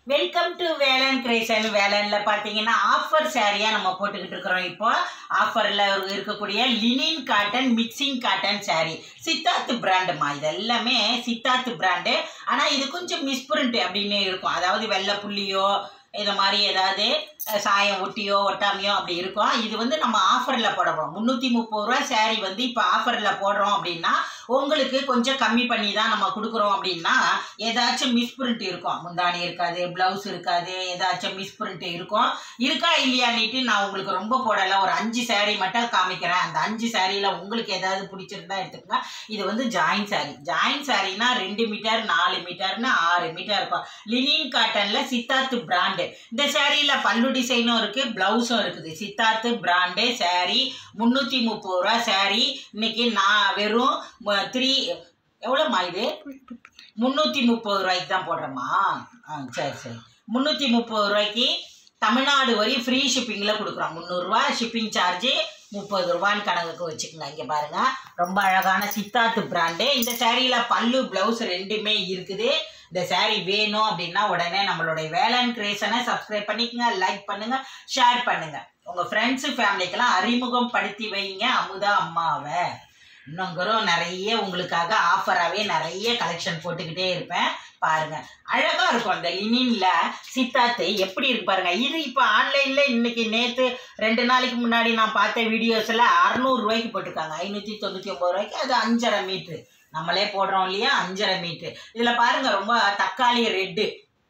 welcome to Velan creation வேலன்ல பார்த்தீங்கன்னா offer சாரியாக நம்ம போட்டுக்கிட்டு இருக்கிறோம் இப்போ ஆஃபரில் இருக்கக்கூடிய linen cotton mixing cotton sari Siddharth பிராண்டுமா இது எல்லாமே சித்தார்த் பிராண்டு ஆனால் இது கொஞ்சம் மிஸ்பிரிண்ட் அப்படின்னு இருக்கும் அதாவது வெள்ளை புள்ளியோ இந்த மாதிரி ஏதாவது அஹ், சாயம் ஒட்டியோ ஒட்டாமையோ அப்படி இருக்கும் இது வந்து நம்ம ஆஃபரில் போடுறோம் முந்நூற்றி முப்பது ரூபா சாரி வந்து இப்போ ஆஃபரில் போடுறோம் அப்படின்னா உங்களுக்கு கொஞ்சம் கம்மி பண்ணி தான் நம்ம கொடுக்குறோம் அப்படின்னா ஏதாச்சும் மிஸ்பிரிண்ட் இருக்கும் முந்தானி இருக்காது ப்ளவுஸ் இருக்காது ஏதாச்சும் மிஸ்பிரிண்ட் இருக்கும் இருக்கா இல்லையான்னுட்டு நான் உங்களுக்கு ரொம்ப போடலை ஒரு அஞ்சு saree மட்டும் காமிக்கிறேன் அந்த அஞ்சு சாரியில் உங்களுக்கு ஏதாவது பிடிச்சிருந்தா எடுத்துக்கங்க இது வந்து ஜாயின் saree ஜாயின் சாரீனா ரெண்டு மீட்டர் நாலு மீட்டர்னு ஆறு மீட்டர் இருக்கும் லினின் காட்டனில் சித்தார்த் பிராண்டு இந்த சாரியில் பல்லு டிசைனும் இருக்குது ப்ளவுஸும் இருக்குது சித்தார்த் பிராண்டு saree முந்நூற்றி முப்பது ரூபா saree இன்னைக்கு நான் வெறும் த்ரீ எவ்வளோம்மா இது முந்நூற்றி முப்பது ரூபாய்க்கு தான் போடுறேம்மா ஆ சரி சரி முந்நூற்றி முப்பது ரூபாய்க்கு தமிழ்நாடு வரை ஃப்ரீ ஷிப்பிங்கில் கொடுக்குறோம் முந்நூறுரூவா ஷிப்பிங் சார்ஜு முப்பது ரூபான்னு கணக்குக்கு வச்சுக்கோங்க இங்கே பாருங்கள் ரொம்ப அழகான சித்தார்த் பிராண்டு இந்த சேரீயில் பல்லு ப்ளவுஸ் ரெண்டுமே இருக்குது இந்த saree வேணும் அப்படின்னா உடனே நம்மளுடைய வேலன் கிரியேஷனை சப்ஸ்கிரைப் பண்ணிக்கங்க லைக் பண்ணுங்க ஷேர் பண்ணுங்க உங்கள் ஃப்ரெண்ட்ஸு ஃபேமிலிக்கெல்லாம் அறிமுகம் படுத்தி வைங்க அமுதா அம்மாவை இன்னும் நிறைய உங்களுக்காக ஆஃபராகவே நிறைய கலெக்ஷன் போட்டுக்கிட்டே இருப்பேன் பாருங்க அழகா இருக்கும் அந்த லினின்ல சித்தாத்து எப்படி இருக்கு பாருங்க இது இப்போ ஆன்லைன்ல இன்னைக்கு நேத்து ரெண்டு நாளைக்கு முன்னாடி நான் பார்த்த வீடியோஸ்ல அறுநூறு ரூபாய்க்கு போட்டிருக்காங்க ஐநூத்தி தொண்ணூத்தி ஒன்பது ரூபாய்க்கு அது அஞ்சரை மீட்ரு நம்மளே போடுறோம் இல்லையா அஞ்சரை மீட்ரு இதுல பாருங்க ரொம்ப தக்காளி ரெட்டு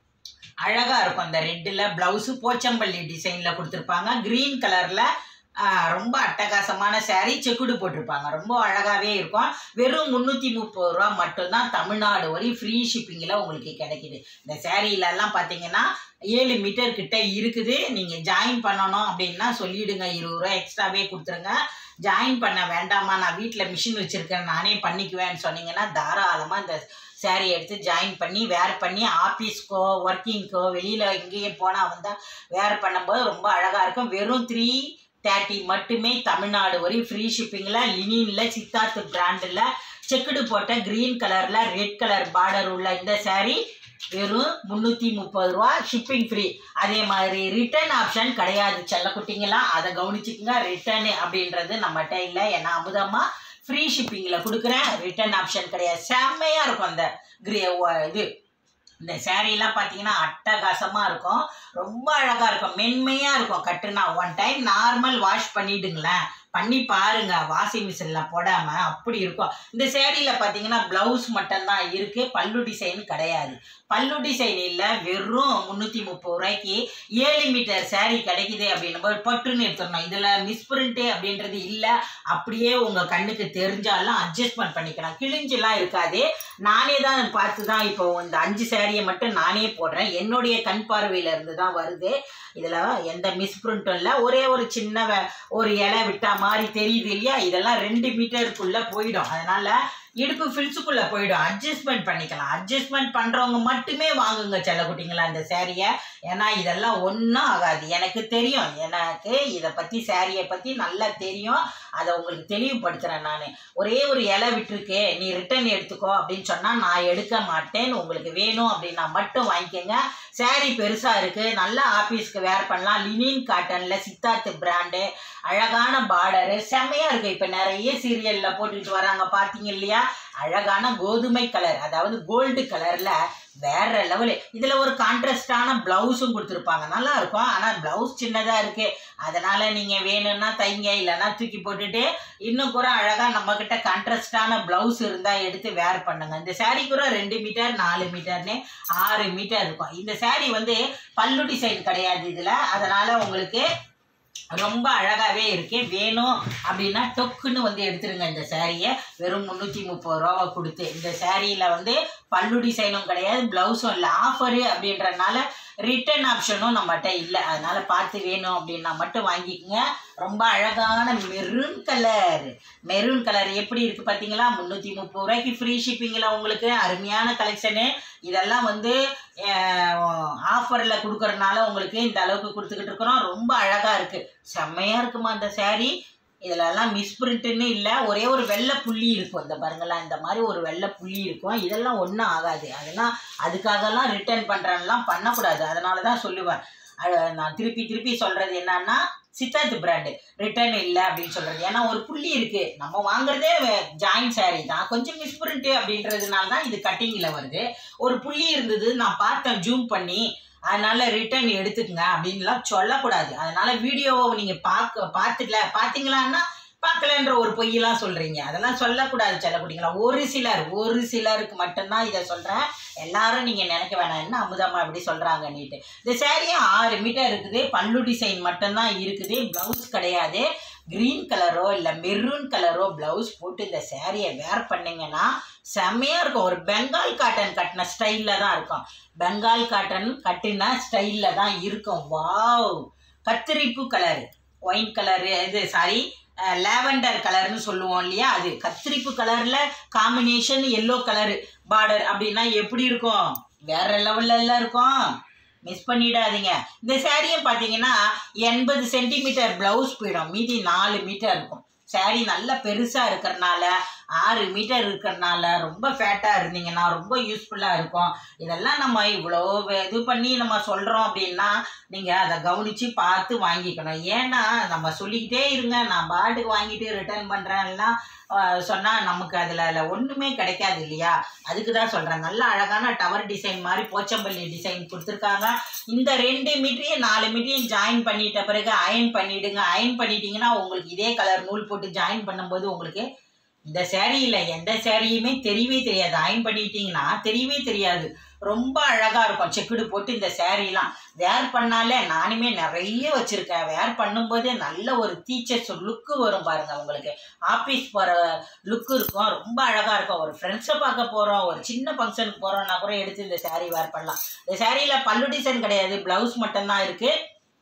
அழகா இருக்கும் அந்த ரெட்டில் ப்ளவுஸு போச்சம்பள்ளி டிசைனில் கொடுத்துருப்பாங்க க்ரீன் கலரில் ரொம்ப அட்டகாசமான saree செக்குடு போட்டிருப்பாங்க ரொம்ப அழகாகவே இருக்கும் வெறும் முந்நூற்றி முப்பது ரூபா மட்டும்தான் தமிழ்நாடு வரை ஃப்ரீ ஷிப்பிங்கில் உங்களுக்கு கிடைக்குது இந்த சேரீலெல்லாம் பார்த்தீங்கன்னா ஏழு மீட்டர் கிட்ட இருக்குது நீங்கள் ஜாயின் பண்ணணும் அப்படின்னா சொல்லிடுங்க இருபது ரூபா எக்ஸ்ட்ராவே கொடுத்துருங்க ஜாயின் பண்ண வேண்டாமா நான் வீட்டில் மிஷின் வச்சுருக்கேன் நானே பண்ணிக்குவேன்னு சொன்னீங்கன்னா தாராளமாக இந்த saree எடுத்து ஜாயின் பண்ணி வேர் பண்ணி ஆஃபீஸ்க்கோ ஒர்க்கிங்க்கோ வெளியில் எங்கேயும் போனால் வந்தால் வேர் பண்ணும்போது ரொம்ப அழகாக இருக்கும் வெறும் த்ரீ தேர்ட்டி மட்டுமே தமிழ்நாடு வரை ஃப்ரீ ஷிப்பிங்கில் லினினில் சித்தார்த் பிராண்டில் செக்குடு போட்ட க்ரீன் கலரில் ரெட் கலர் பார்டர் உள்ள இந்த saree வெறும் முந்நூற்றி முப்பது ரூபா ஷிப்பிங் ஃப்ரீ அதே மாதிரி ரிட்டர்ன் ஆப்ஷன் கிடையாது செல்லக்குட்டிங்களா அதை கவனிச்சுக்கோங்க ரிட்டர்னு அப்படின்றது நம்மகிட்ட இல்லை ஏன்னா அமுதமா ஃப்ரீ ஷிப்பிங்கில் கொடுக்குறேன் ரிட்டர்ன் ஆப்ஷன் கிடையாது செம்மையாக இருக்கும் அந்த கிரே இது இந்த சேரீலாம் பார்த்தீங்கன்னா அட்டகாசமாக இருக்கும் ரொம்ப அழகாக இருக்கும் மென்மையாக இருக்கும் கட்டுனா ஒன் டைம் நார்மல் வாஷ் பண்ணிடுங்களேன் பண்ணி பாருங்க வாஷிங் மிஷினில் போடாமல் அப்படி இருக்கும் இந்த சேரீயில் பார்த்தீங்கன்னா ப்ளவுஸ் மட்டும்தான் இருக்குது பல்லு டிசைன் கிடையாது பல்லு டிசைன் இல்லை வெறும் முந்நூற்றி முப்பது ரூபாய்க்கு ஏழு மீட்டர் saree கிடைக்குது அப்படின்னும் போது பட்டுன்னு எடுத்துடணும் இதில் மிஸ்பிரிண்ட்டு அப்படின்றது இல்லை அப்படியே உங்கள் கண்ணுக்கு தெரிஞ்சாலும் அட்ஜஸ்ட்மெண்ட் பண்ணிக்கலாம் கிழிஞ்செல்லாம் இருக்காது நானே தான் பார்த்து தான் இப்போ இந்த அஞ்சு சேரீயை மட்டும் நானே போடுறேன் என்னுடைய கண் பார்வையில இருந்து தான் வருது இதில் எந்த மிஸ்பிரிண்ட்டும் இல்லை ஒரே ஒரு சின்ன வ- ஒரு இலை விட்டா மாதிரி தெரியுது இல்லையா இதெல்லாம் ரெண்டு மீட்டருக்குள்ளே போயிடும் அதனால் இடுப்பு ஃபில்ஸுக்குள்ளே போயிடும் அட்ஜஸ்ட்மெண்ட் பண்ணிக்கலாம் அட்ஜஸ்ட்மெண்ட் பண்ணுறவங்க மட்டுமே வாங்குங்க செல்லக்குட்டிங்களா அந்த சேரீயை ஏன்னா இதெல்லாம் ஒன்றும் ஆகாது எனக்கு தெரியும் எனக்கு இதை பற்றி சேரீயை பற்றி நல்லா தெரியும் அதை உங்களுக்கு தெளிவுபடுத்துகிறேன் நான் ஒரே ஒரு இலை விட்டுருக்கு நீ ரிட்டர்ன் எடுத்துக்கோ அப்படின்னு சொன்னால் நான் எடுக்க மாட்டேன் உங்களுக்கு வேணும் அப்படின்னா மட்டும் வாங்கிக்கோங்க saree பெருசாக இருக்குது நல்லா ஆஃபீஸ்க்கு வேர் பண்ணலாம் லினின் காட்டனில் சித்தார்த் பிராண்டு அழகான பார்டரு செம்மையாக இருக்குது இப்போ நிறைய சீரியலில் போட்டுக்கிட்டு வராங்க பார்த்தீங்க இல்லையா அழகான கோதுமை கலர் அதாவது கோல்டு கலரில் வேற லெவலு இதில் ஒரு கான்ட்ராஸ்டான ப்ளவுஸும் கொடுத்துருப்பாங்க நல்லா இருக்கும் ஆனால் ப்ளவுஸ் சின்னதாக இருக்குது அதனால் நீங்கள் வேணும்னா தைங்க இல்லைன்னா தூக்கி போட்டுட்டு இன்னும் கூட அழகாக நம்மக்கிட்ட கான்ட்ராஸ்டான ப்ளவுஸ் இருந்தால் எடுத்து வேர் பண்ணுங்க இந்த saree கூட ரெண்டு மீட்டர் நாலு மீட்டர்னு ஆறு மீட்டர் இருக்கும் இந்த saree வந்து பல்லு டிசைன் கிடையாது இதில் அதனால் உங்களுக்கு ரொம்ப அழகாகவே இருக்கு வேணும் அப்படின்னா டொக்குன்னு வந்து எடுத்துருங்க இந்த சேரீயை வெறும் முந்நூற்றி முப்பது ரூபாவை கொடுத்து இந்த சேரீயில் வந்து பல்லு டிசைனும் கிடையாது ப்ளவுஸும் இல்லை ஆஃபரு அப்படின்றனால ரிட்டர்ன் ஆப்ஷனும் நம்மகிட்ட இல்லை அதனால பார்த்து வேணும் அப்படின்னா மட்டும் வாங்கிக்கோங்க ரொம்ப அழகான மெரூன் கலர் மெரூன் கலர் எப்படி இருக்கு பார்த்தீங்களா முந்நூற்றி முப்பது ரூபாய்க்கு ஃப்ரீ ஷிப்பிங்கில் உங்களுக்கு அருமையான கலெக்ஷனு இதெல்லாம் வந்து ஆஃபரில் கொடுக்கறதுனால உங்களுக்கு இந்த அளவுக்கு கொடுத்துக்கிட்டு இருக்கிறோம் ரொம்ப அழகாக இருக்குது செம்மையாக இருக்குமா அந்த saree இதிலெல்லாம் மிஸ்பிரிண்ட்டுன்னு இல்லை ஒரே ஒரு வெள்ளை புள்ளி இருக்கும் இந்த பாருங்களேன் இந்த மாதிரி ஒரு வெள்ளை புள்ளி இருக்கும் இதெல்லாம் ஒன்றும் ஆகாது அதெல்லாம் அதுக்காகலாம் ரிட்டர்ன் பண்ணுறேன்லாம் பண்ணக்கூடாது அதனால தான் சொல்லுவேன் அது நான் திருப்பி திருப்பி சொல்கிறது என்னன்னா சித்தார்த் பிராண்டு ரிட்டர்ன் இல்லை அப்படின்னு சொல்கிறது ஏன்னா ஒரு புள்ளி இருக்குது நம்ம வாங்குறதே ஜாயின் saree தான் கொஞ்சம் மிஸ்பிரிண்ட்டு அப்படின்றதுனால தான் இது கட்டிங்கில் வருது ஒரு புள்ளி இருந்தது நான் பார்த்தேன் ஜூம் பண்ணி அதனால ரிட்டர்ன் எடுத்துக்கங்க அப்படின்லாம் சொல்லக்கூடாது அதனால வீடியோவை நீங்கள் பார்க்க பார்த்துக்கல பார்த்தீங்களான்னா பார்க்கலன்ற ஒரு பொய்யெல்லாம் சொல்கிறீங்க அதெல்லாம் சொல்லக்கூடாது செல்லக்குட்டிங்களா ஒரு சிலர் ஒரு சிலருக்கு மட்டும்தான் இதை சொல்கிறேன் எல்லாரும் நீங்கள் நினைக்க வேணாம் என்ன அமுதம்மா இப்படி சொல்கிறாங்க நீட்டு இந்த சேரீயே ஆறு மீட்டர் இருக்குது பல்லு டிசைன் மட்டும்தான் இருக்குது ப்ளவுஸ் கிடையாது க்ரீன் கலரோ இல்லை மெரூன் கலரோ ப்ளவுஸ் போட்டு இந்த சேரீயை வேர் பண்ணீங்கன்னா செம்மையாக இருக்கும் ஒரு பெங்கால் காட்டன் கட்டின ஸ்டைலில் தான் இருக்கும் பெங்கால் காட்டன் கட்டின ஸ்டைலில் தான் இருக்கும் வாவ் கத்திரிப்பு கலரு ஒயின் கலரு இது சாரி லேவண்டர் கலர்னு சொல்லுவோம் இல்லையா அது கத்திரிப்பு கலரில் காம்பினேஷன் எல்லோ கலரு பார்டர் அப்படின்னா எப்படி இருக்கும் வேற லெவல்ல எல்லாம் இருக்கும் மிஸ் பண்ணிடாதீங்க இந்த சேரீயும் பார்த்தீங்கன்னா எண்பது சென்டிமீட்டர் ப்ளவுஸ் போயிடும் மீதி நாலு மீட்டர் இருக்கும் saree நல்ல பெருசாக இருக்கிறனால ஆறு மீட்டர் இருக்கிறனால ரொம்ப ஃபேட்டாக இருந்தீங்கன்னா ரொம்ப யூஸ்ஃபுல்லாக இருக்கும் இதெல்லாம் நம்ம இவ்வளோ இது பண்ணி நம்ம சொல்கிறோம் அப்படின்னா நீங்கள் அதை கவனித்து பார்த்து வாங்கிக்கணும் ஏன்னா நம்ம சொல்லிக்கிட்டே இருங்க நான் பாட்டுக்கு வாங்கிட்டு ரிட்டர்ன் பண்ணுறேன்னா சொன்னால் நமக்கு அதில் ஒன்றுமே கிடைக்காது இல்லையா அதுக்கு தான் சொல்கிறேன் நல்ல அழகான டவர் டிசைன் மாதிரி போச்சம்பள்ளி டிசைன் கொடுத்துருக்காங்க இந்த ரெண்டு மீட்டரையும் நாலு மீட்டரையும் ஜாயின் பண்ணிட்ட பிறகு அயன் பண்ணிவிடுங்க அயன் பண்ணிட்டீங்கன்னா உங்களுக்கு இதே கலர் நூல் போட்டு ஜாயின் பண்ணும்போது உங்களுக்கு இந்த சேரீ இல்லை எந்த சேரீயுமே தெரியவே தெரியாது அயன் பண்ணிட்டீங்கன்னா தெரியவே தெரியாது ரொம்ப அழகாக இருக்கும் செக்குடு போட்டு இந்த சேரீலாம் வேர் பண்ணாலே நானுமே நிறைய வச்சுருக்கேன் வேர் பண்ணும்போதே நல்ல ஒரு டீச்சர்ஸ் லுக்கு வரும் பாருங்க உங்களுக்கு ஆஃபீஸ் போகிற லுக்கு இருக்கும் ரொம்ப அழகாக இருக்கும் ஒரு ஃப்ரெண்ட்ஸை பார்க்க போகிறோம் ஒரு சின்ன ஃபங்க்ஷனுக்கு போகிறோம்னா கூட எடுத்து இந்த saree வேர் பண்ணலாம் இந்த சேரீயில் பல்லு டிசைன் கிடையாது ப்ளவுஸ் மட்டும்தான் இருக்குது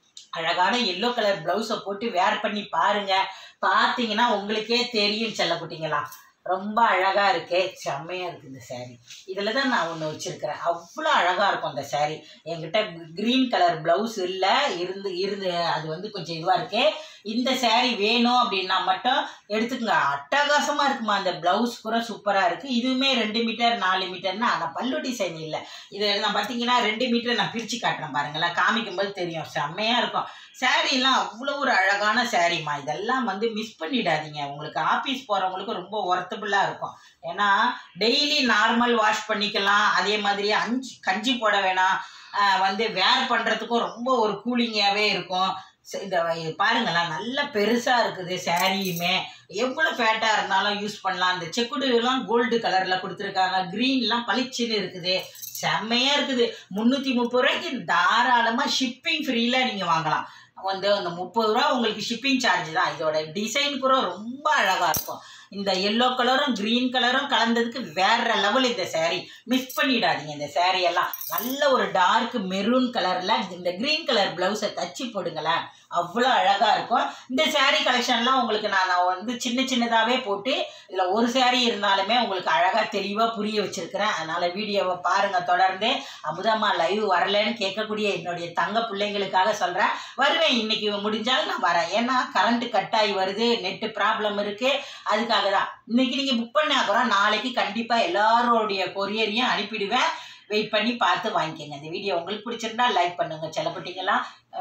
அழகான எல்லோ கலர் ப்ளவுஸை போட்டு வேர் பண்ணி பாருங்க பார்த்தீங்கன்னா உங்களுக்கே தெரியும் செல்லக்குட்டிங்களா ரொம்ப அழகாக இருக்கே செம்மையாக இருக்குது இந்த saree இதில் தான் நான் ஒன்று வச்சுருக்கிறேன் அவ்வளோ அழகாக இருக்கும் அந்த saree என்கிட்ட க்ரீன் கலர் ப்ளவுஸ் இல்லை இருந்து இருந்து அது வந்து கொஞ்சம் இதுவாக இருக்கு இந்த saree வேணும் அப்படின்னா மட்டும் எடுத்துக்கங்க அட்டகாசமாக இருக்குமா அந்த ப்ளவுஸ் கூட சூப்பராக இருக்குது இதுவுமே ரெண்டு மீட்டர் நாலு மீட்டர்னா ஆனால் பல்லு டிசைன் இல்லை இது நான் பார்த்தீங்கன்னா ரெண்டு மீட்டர் நான் பிரித்து காட்டுறேன் பாருங்களேன் காமிக்கும்போது தெரியும் செம்மையாக இருக்கும் சாரீலாம் அவ்வளோ ஒரு அழகான சாரீம்மா இதெல்லாம் வந்து மிஸ் பண்ணிடாதீங்க உங்களுக்கு ஆஃபீஸ் போகிறவங்களுக்கு ரொம்ப ஒர்த்தபுளாக இருக்கும் ஏன்னா டெய்லி நார்மல் வாஷ் பண்ணிக்கலாம் அதே மாதிரி அஞ்சு கஞ்சி போட வேணாம் ஆஹ் வந்து வேர் பண்ணுறதுக்கும் ரொம்ப ஒரு கூலிங்காகவே இருக்கும் ச- இந்த பாருங்களேன் நல்ல பெருசாக இருக்குது சாரியுமே எவ்வளோ ஃபேட்டாக இருந்தாலும் யூஸ் பண்ணலாம் இந்த செக்குடுலாம் கோல்டு கலரில் கொடுத்துருக்காங்க க்ரீன்லாம் பளிச்சுன்னு இருக்குது செம்மையாக இருக்குது முந்நூற்றி முப்பது ரூபாய்க்கு தாராளமாக ஷிப்பிங் ஃப்ரீயில் நீங்கள் வாங்கலாம் வந்து அந்த முப்பது ரூபா உங்களுக்கு ஷிப்பிங் சார்ஜ் தான் இதோட டிசைன் கூட ரொம்ப அழகாக இருக்கும் இந்த எல்லோ கலரும் க்ரீன் கலரும் கலந்ததுக்கு வேற லெவல் இந்த saree மிஸ் பண்ணிடாதீங்க இந்த saree எல்லாம் நல்ல ஒரு டார்க் மெரூன் கலரில் இந்த க்ரீன் கலர் ப்ளவுஸை தச்சு போடுங்களேன் அவ்வளோ அழகாக இருக்கும் இந்த saree கலெக்ஷன்லாம் உங்களுக்கு நான் நான் வந்து சின்ன சின்னதாகவே போட்டு இதில் ஒரு saree இருந்தாலுமே உங்களுக்கு அழகாக தெளிவாக புரிய வச்சிருக்கிறேன் அதனால் வீடியோவை பாருங்கள் தொடர்ந்து அமுதம்மா லைவ் வரலன்னு கேட்கக்கூடிய என்னுடைய தங்க பிள்ளைங்களுக்காக சொல்கிறேன் வருவேன் இன்னைக்கு முடிஞ்சாலும் நான் வரேன் ஏன்னா கரண்ட் கட் ஆகி வருது நெட்டு ப்ராப்ளம் இருக்குது அதுக்காக தான் இன்னைக்கு நீங்கள் புக் பண்ண அப்புறம் நாளைக்கு கண்டிப்பாக எல்லாரோடைய கொரியரையும் அனுப்பிடுவேன் வெயிட் பண்ணி பார்த்து வாங்கிக்கோங்க இந்த வீடியோ உங்களுக்கு பிடிச்சிருந்தா லைக் பண்ணுங்க செல்லப்பட்டீங்களா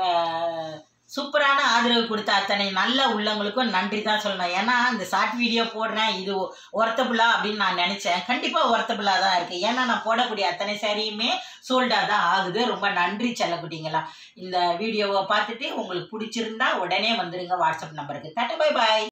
சூப்பரான ஆதரவு கொடுத்த அத்தனை நல்ல உள்ளவங்களுக்கும் நன்றி தான் சொல்லணும் ஏன்னா இந்த ஷார்ட் வீடியோ போடுறேன் இது ஒர்த்தபுளா அப்படின்னு நான் நினச்சேன் கண்டிப்பாக ஒர்த்தபுளாக தான் இருக்குது ஏன்னா நான் போடக்கூடிய அத்தனை சாரியுமே சோல்டாக தான் ஆகுது ரொம்ப நன்றி செல்லக்குட்டிங்களா இந்த வீடியோவை பார்த்துட்டு உங்களுக்கு பிடிச்சிருந்தா உடனே வந்துடுங்க வாட்ஸ்அப் நம்பருக்கு தட்டு பை பாய்